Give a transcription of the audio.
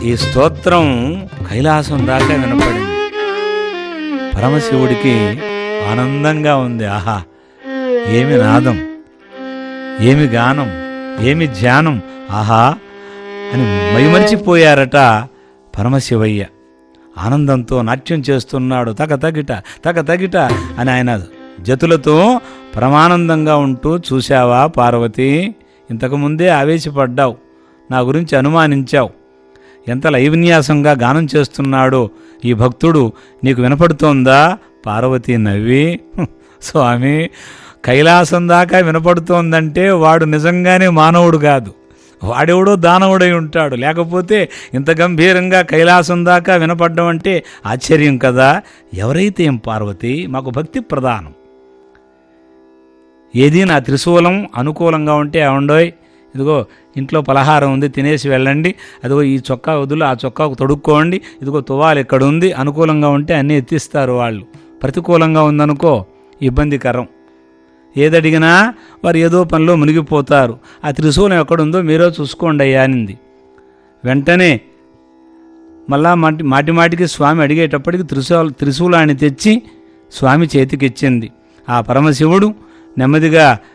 ఈ స్తోత్రం కైలాసం దాకా వినపడింది పరమశివుడికి ఆనందంగా ఉంది ఆహా ఏమి నాదం ఏమి గానం ఏమి ధ్యానం ఆహా అని మైమరిచిపోయారట పరమశివయ్య ఆనందంతో నాట్యం చేస్తున్నాడు తగ తగిట తగ తగిట అని ఆయన జతులతో పరమానందంగా ఉంటూ చూశావా పార్వతి ఇంతకుముందే ఆవేశపడ్డావు నా గురించి అనుమానించావు ఎంత లైవిన్యాసంగా గానం చేస్తున్నాడో ఈ భక్తుడు నీకు వినపడుతోందా పార్వతి నవ్వి "హ్, స్వామి కైలాసం దాకా వినపడుతోందంటే వాడు నిజంగానే మానవుడు కాదు వాడెవడో దానవుడై ఉంటాడు లేకపోతే ఇంత గంభీరంగా కైలాసం దాకా వినపడ్డం అంటే ఆశ్చర్యం కదా ఎవరైతే ఏం పార్వతి మాకు భక్తి ప్రధానం ఏది నా త్రిశూలం అనుకూలంగా ఉంటే ఉండోయ్ ఇదిగో ఇంట్లో పలహారం ఉంది తినేసి వెళ్ళండి అదిగో ఈ చొక్కా వదులు ఆ చొక్కాకు తొడుక్కోండి ఇదిగో తువాలు ఇక్కడ ఉంది అనుకూలంగా ఉంటే అన్నీ ఎత్తిస్తారు వాళ్ళు ప్రతికూలంగా ఉందనుకో ఇబ్బందికరం ఏదడిగినా వారు ఏదో పనిలో మునిగిపోతారు ఆ త్రిశూలం ఎక్కడుందో మీరే చూసుకోండి అయ్యా అనింది వెంటనే మళ్ళా మాటి మాటి మాటికి స్వామి అడిగేటప్పటికి త్రిశూల త్రిశూలాన్ని తెచ్చి స్వామి చేతికిచ్చింది ఆ పరమశివుడు నెమ్మదిగా